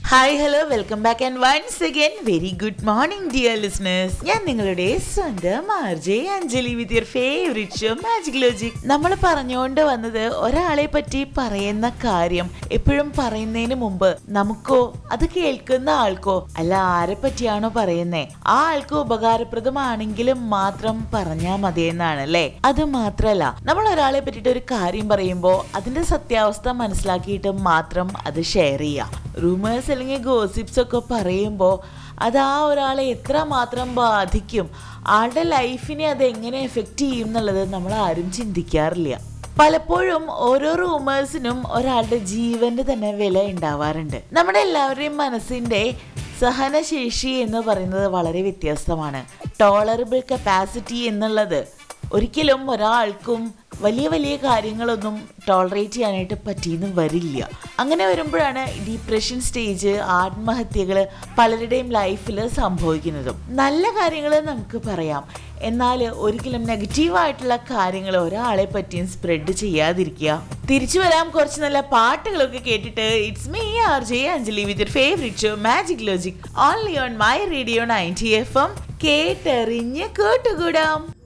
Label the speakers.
Speaker 1: hi hello welcome back and once again very good morning dear listeners ഞാൻ നിങ്ങളുടെ സ്വന്തം RJ Anjali with your favourite show magic logic നമ്മൾ പറഞ്ഞുകൊണ്ട് വന്നത് ഒരാളെ പറ്റി പറയുന്ന കാര്യം എപ്പോഴും പറയുന്നതിന് മുമ്പ് നമുക്കോ അത് കേൾക്കുന്ന ആൾക്കോ അല്ല ആരെ പറ്റിയാണോ പറയുന്നേ ആ ആൾക്ക് ഉപകാരപ്രദമാണെങ്കിലും മാത്രം പറഞ്ഞാൽ മതി എന്നാണ് അല്ലേ അത് മാത്രല്ല നമ്മൾ ഒരാളെ പറ്റിയിട്ട് ഒരു കാര്യം പറയുമ്പോൾ അതിന്റെ സത്യാവസ്ഥ മനസ്സിലാക്കിയിട്ട് മാത്രം അത് ഷെയർ ചെയ്യുക റൂമേഴ്സ് അല്ലെങ്കിൽ ഗോസിപ്സ് ഒക്കെ പറയുമ്പോൾ അത് ആ ഒരാളെ എത്ര മാത്രം ബാധിക്കും ആളുടെ ലൈഫിനെ അത് എങ്ങനെ എഫക്റ്റ് ചെയ്യും എന്നുള്ളത് നമ്മൾ ആരും ചിന്തിക്കാറില്ല പലപ്പോഴും ഓരോ റൂമേഴ്സിനും ഒരാളുടെ ജീവന്റെ തന്നെ വില ഉണ്ടാവാറുണ്ട് നമ്മുടെ എല്ലാവരുടെയും മനസ്സിന്റെ സഹനശേഷി എന്ന് പറയുന്നത് വളരെ വ്യത്യസ്തമാണ് ടോളറബിൾ കപ്പാസിറ്റി എന്നുള്ളത് ഒരിക്കലും ഒരാൾക്കും വലിയ വലിയ കാര്യങ്ങളൊന്നും ടോളറേറ്റ് ചെയ്യാനായിട്ട് പറ്റിയെന്ന് വരില്ല അങ്ങനെ വരുമ്പോഴാണ് ഡിപ്രഷൻ സ്റ്റേജ് ആത്മഹത്യകൾ പലരുടെയും ലൈഫിൽ സംഭവിക്കുന്നതും നല്ല കാര്യങ്ങൾ നമുക്ക് പറയാം എന്നാൽ ഒരിക്കലും നെഗറ്റീവായിട്ടുള്ള കാര്യങ്ങൾ ഒരാളെ പറ്റിയും സ്പ്രെഡ് ചെയ്യാതിരിക്കുക തിരിച്ചു വരാം കുറച്ച് നല്ല പാട്ടുകളൊക്കെ കേട്ടിട്ട് it's me R J Anjali with your favourite show magic logic only on my radio ninety F M കേട്ടെറിഞ്ഞ് കേട്ടുകൂടാം